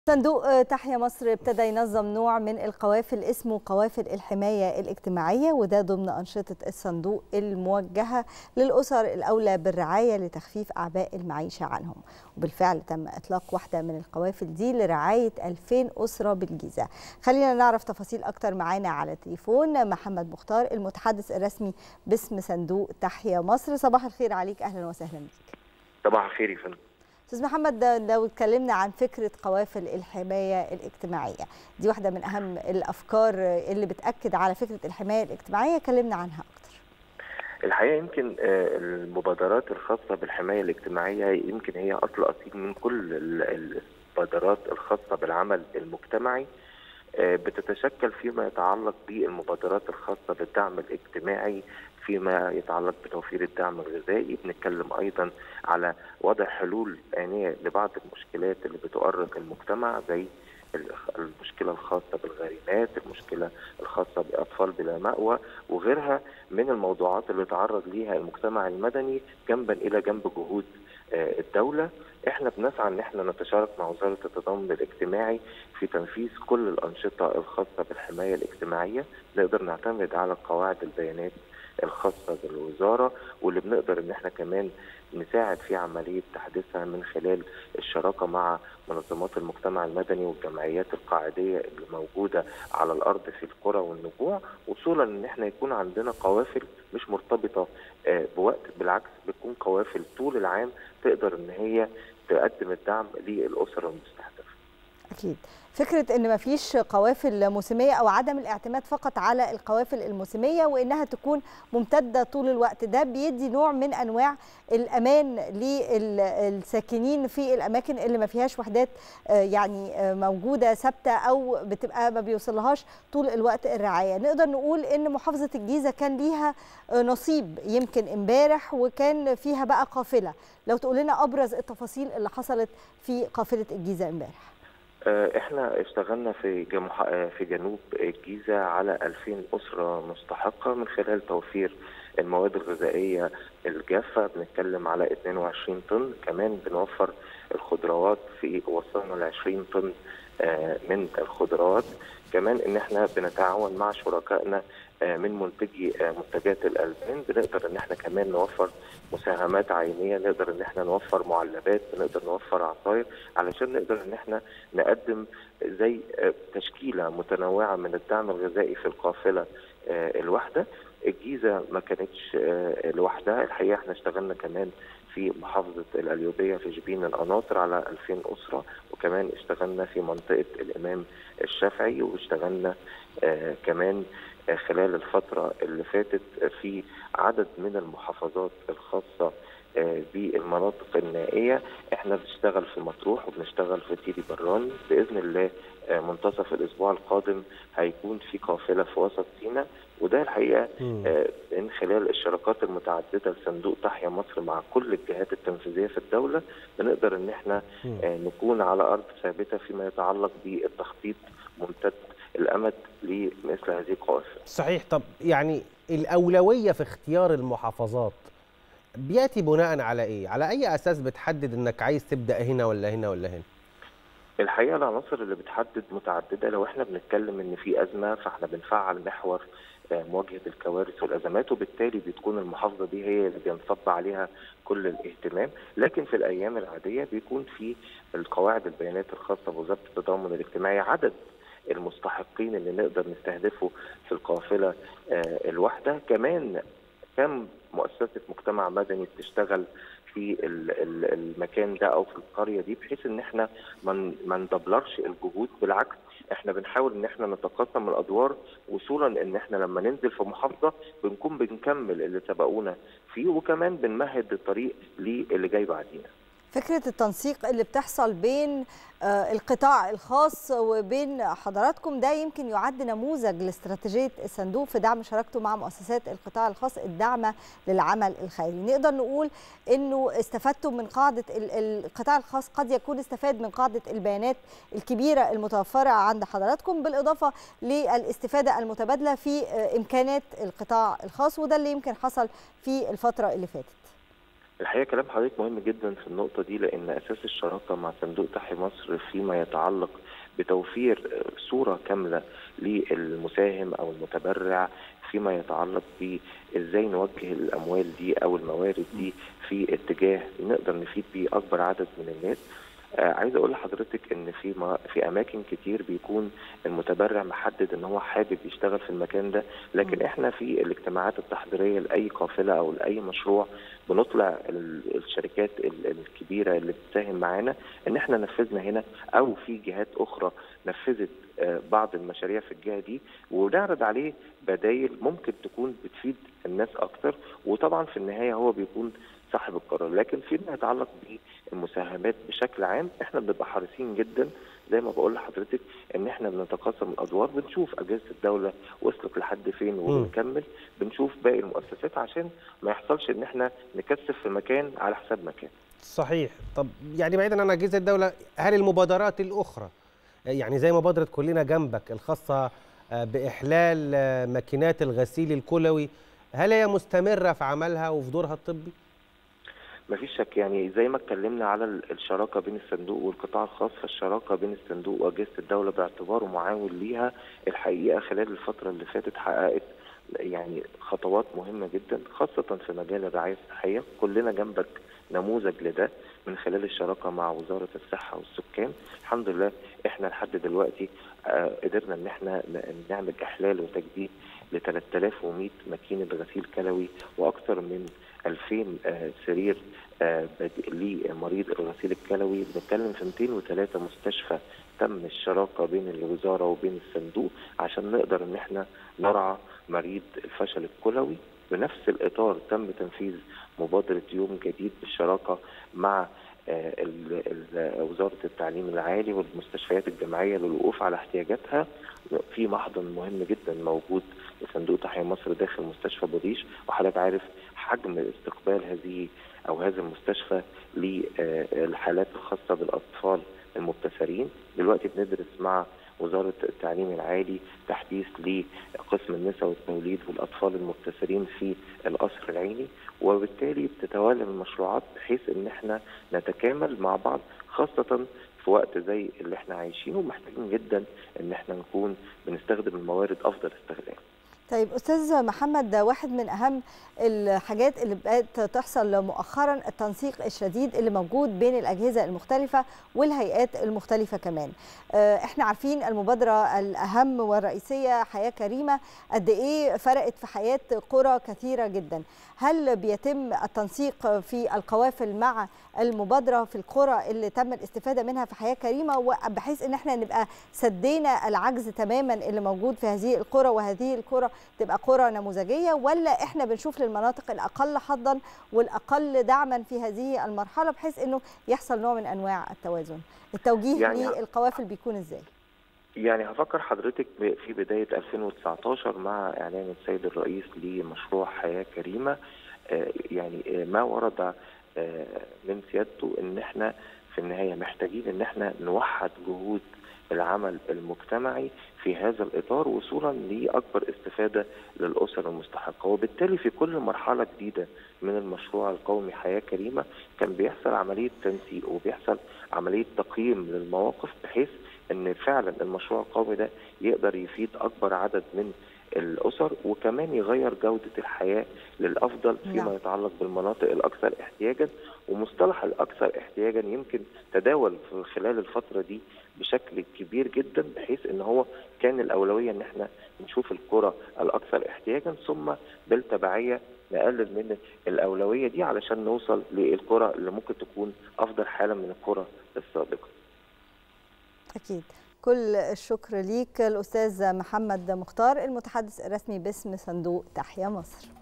صندوق تحيا مصر ابتدى ينظم نوع من القوافل اسمه قوافل الحماية الاجتماعية وده ضمن أنشطة الصندوق الموجهة للأسر الأولى بالرعاية لتخفيف أعباء المعيشة عنهم وبالفعل تم إطلاق واحدة من القوافل دي لرعاية 2000 أسرة بالجيزة خلينا نعرف تفاصيل أكتر معانا على التليفون محمد مختار المتحدث الرسمي باسم صندوق تحيا مصر صباح الخير عليك أهلا وسهلا بك صباح الخير يا فندم استاذ محمد لو اتكلمنا عن فكره قوافل الحمايه الاجتماعيه دي واحده من اهم الافكار اللي بتاكد على فكره الحمايه الاجتماعيه كلمنا عنها اكتر الحقيقه يمكن المبادرات الخاصه بالحمايه الاجتماعيه يمكن هي اصل اصيل من كل المبادرات الخاصه بالعمل المجتمعي بتتشكل فيما يتعلق بالمبادرات الخاصه بالدعم الاجتماعي فيما يتعلق بتوفير الدعم الغذائي بنتكلم ايضا على وضع حلول آنية لبعض المشكلات اللي بتؤرق المجتمع زي المشكلة الخاصة بالغارمات المشكلة الخاصة بأطفال بلا مأوى وغيرها من الموضوعات اللي تعرض ليها المجتمع المدني جنبا إلى جنب جهود الدولة احنا بنسعى ان احنا نتشارك مع وزارة التضامن الاجتماعي في تنفيذ كل الأنشطة الخاصة بالحماية الاجتماعية نقدر نعتمد على قواعد البيانات الخاصة بالوزارة واللي بنقدر ان احنا كمان نساعد في عملية تحديثها من خلال الشراكة مع منظمات المجتمع المدني والجمعيات القاعدية اللي موجودة على الأرض في القرى والنجوع وصولا ان احنا يكون عندنا قوافل مش مرتبطة بوقت بالعكس بتكون قوافل طول العام تقدر ان هي تقدم الدعم للأسرة المستهدفة أكيد فكرة أن مفيش قوافل موسمية أو عدم الاعتماد فقط على القوافل الموسمية وأنها تكون ممتدة طول الوقت ده بيدي نوع من أنواع الأمان للساكنين في الأماكن اللي ما فيهاش وحدات يعني موجودة ثابتة أو بتبقى ما بيوصلهاش طول الوقت الرعاية نقدر نقول أن محافظة الجيزة كان ليها نصيب يمكن امبارح وكان فيها بقى قافلة لو تقول لنا أبرز التفاصيل اللي حصلت في قافلة الجيزة امبارح احنا اشتغلنا في جمح... في جنوب الجيزه على 2000 اسره مستحقه من خلال توفير المواد الغذائيه الجافه بنتكلم على 22 طن كمان بنوفر الخضروات في وصلنا ل 20 طن من الخضروات كمان ان احنا بنتعاون مع شركائنا من منتجي منتجات الالبان بنقدر ان احنا كمان نوفر مساهمات عينيه نقدر ان احنا نوفر معلبات بنقدر نوفر عصاير علشان نقدر ان احنا نقدم زي تشكيله متنوعه من الدعم الغذائي في القافله الواحده الجيزه ما كانتش لوحدها الحقيقه احنا اشتغلنا كمان في محافظه القليوبيه في جبين القناطر على 2000 اسره وكمان اشتغلنا في منطقه الامام الشافعي واشتغلنا آه كمان آه خلال الفتره اللي فاتت في عدد من المحافظات الخاصه آه بالمناطق النائيه احنا بنشتغل في مطروح وبنشتغل في سيدي براني باذن الله منتصف الاسبوع القادم هيكون في قافله في وسط سيناء وده الحقيقه من خلال الشراكات المتعدده لصندوق تحيا مصر مع كل الجهات التنفيذيه في الدوله بنقدر ان احنا نكون على ارض ثابته فيما يتعلق بالتخطيط ممتد الامد لمثل هذه القوافل. صحيح طب يعني الاولويه في اختيار المحافظات بياتي بناء على ايه؟ على اي اساس بتحدد انك عايز تبدا هنا ولا هنا ولا هنا؟ الحقيقه العناصر اللي بتحدد متعدده لو احنا بنتكلم ان في ازمه فاحنا بنفعل محور مواجهه الكوارث والازمات وبالتالي بتكون المحافظه دي هي اللي بينصب عليها كل الاهتمام لكن في الايام العاديه بيكون في القواعد البيانات الخاصه بوزاره التضامن الاجتماعي عدد المستحقين اللي نقدر نستهدفه في القافله الواحده كمان كم مؤسسه مجتمع مدني بتشتغل في المكان ده او في القريه دي بحيث ان احنا ما ندبلرش الجهود بالعكس احنا بنحاول ان احنا نتقاسم الادوار وصولا ان احنا لما ننزل في محافظه بنكون بنكمل اللي سبقونا فيه وكمان بنمهد الطريق للي جاي بعدينا. فكرة التنسيق اللي بتحصل بين القطاع الخاص وبين حضراتكم ده يمكن يعد نموذج لاستراتيجية الصندوق في دعم شراكته مع مؤسسات القطاع الخاص الداعمة للعمل الخيري نقدر نقول أنه استفدتم من قاعدة القطاع الخاص قد يكون استفاد من قاعدة البيانات الكبيرة المتوفرة عند حضراتكم بالإضافة للاستفادة المتبادلة في إمكانات القطاع الخاص وده اللي يمكن حصل في الفترة اللي فاتت الحقيقه كلام حضرتك مهم جدا في النقطه دي لان اساس الشراكه مع صندوق تحيا مصر فيما يتعلق بتوفير صوره كامله للمساهم او المتبرع فيما يتعلق بازاي نوجه الاموال دي او الموارد دي في اتجاه نقدر نفيد بيه اكبر عدد من الناس آه عايز اقول لحضرتك ان في ما في اماكن كتير بيكون المتبرع محدد ان هو حابب يشتغل في المكان ده لكن م. احنا في الاجتماعات التحضيريه لاي قافله او لاي مشروع بنطلع الشركات الكبيره اللي بتساهم معانا ان احنا نفذنا هنا او في جهات اخرى نفذت آه بعض المشاريع في الجهه دي ونعرض عليه بدايل ممكن تكون بتفيد الناس اكتر وطبعا في النهايه هو بيكون صاحب القرار لكن فيما يتعلق بالمساهمات بشكل عام احنا بنبقى حريصين جدا زي ما بقول لحضرتك ان احنا بنتقاسم الادوار بنشوف اجهزه الدوله وصلت لحد فين وبنكمل بنشوف باقي المؤسسات عشان ما يحصلش ان احنا نكثف في مكان على حساب مكان صحيح طب يعني بعيدا عن اجهزه الدوله هل المبادرات الاخرى يعني زي مبادره كلنا جنبك الخاصه باحلال ماكينات الغسيل الكلوي هل هي مستمره في عملها وفي دورها الطبي؟ مفيش شك يعني زي ما اتكلمنا على الشراكه بين الصندوق والقطاع الخاص فالشراكه بين الصندوق واجهزه الدوله باعتباره معاون ليها الحقيقه خلال الفتره اللي فاتت حققت يعني خطوات مهمه جدا خاصه في مجال الرعايه الصحيه كلنا جنبك نموذج لده من خلال الشراكه مع وزاره الصحه والسكان الحمد لله احنا لحد دلوقتي آه قدرنا ان احنا نعمل احلال وتجديد ل 3100 ماكينه غسيل كلوي واكثر من 2000 آه سرير آه لمريض الغسيل الكلوي بنتكلم في 203 مستشفى تم الشراكه بين الوزاره وبين الصندوق عشان نقدر ان احنا نرعى مريض الفشل الكلوي بنفس الاطار تم تنفيذ مبادره يوم جديد بالشراكه مع وزاره التعليم العالي والمستشفيات الجامعيه للوقوف على احتياجاتها في محضن مهم جدا موجود لصندوق تحيا مصر داخل مستشفى بوديش وحضرتك عارف حجم استقبال هذه او هذا المستشفى للحالات الخاصه بالاطفال المبتسرين دلوقتي بندرس مع وزاره التعليم العالي تحديث لقسم النساء والتوليد والاطفال المبتسرين في القصر العيني وبالتالي بتتوالى المشروعات بحيث ان احنا نتكامل مع بعض خاصه في وقت زي اللي احنا عايشينه محتاجين جدا ان احنا نكون بنستخدم الموارد افضل استغلال. طيب استاذ محمد واحد من اهم الحاجات اللي بقت تحصل مؤخرا التنسيق الشديد اللي موجود بين الاجهزه المختلفه والهيئات المختلفه كمان احنا عارفين المبادره الاهم والرئيسيه حياه كريمه قد ايه فرقت في حياه قرى كثيره جدا هل بيتم التنسيق في القوافل مع المبادره في القرى اللي تم الاستفاده منها في حياه كريمه بحيث ان احنا نبقى سدينا العجز تماما اللي موجود في هذه القرى وهذه القرى تبقى قرى نموذجيه ولا احنا بنشوف للمناطق الاقل حظا والاقل دعما في هذه المرحله بحيث انه يحصل نوع من انواع التوازن التوجيه يعني للقوافل بيكون ازاي يعني هفكر حضرتك في بداية 2019 مع إعلان السيد الرئيس لمشروع حياة كريمة يعني ما ورد من سيادته إن إحنا في النهاية محتاجين إن إحنا نوحد جهود العمل المجتمعي في هذا الإطار وصولا لأكبر استفادة للأسر المستحقة وبالتالي في كل مرحلة جديدة من المشروع القومي حياة كريمة كان بيحصل عملية تنسيق وبيحصل عملية تقييم للمواقف بحيث ان فعلا المشروع القومي ده يقدر يفيد اكبر عدد من الاسر وكمان يغير جوده الحياه للافضل فيما نعم. يتعلق بالمناطق الاكثر احتياجا ومصطلح الاكثر احتياجا يمكن تداول في خلال الفتره دي بشكل كبير جدا بحيث ان هو كان الاولويه ان احنا نشوف القرى الاكثر احتياجا ثم بالتبعيه نقلل من الاولويه دي علشان نوصل للقرى اللي ممكن تكون افضل حالا من القرى السابقه. أكيد كل الشكر ليك الأستاذ محمد مختار المتحدث الرسمي باسم صندوق تحيا مصر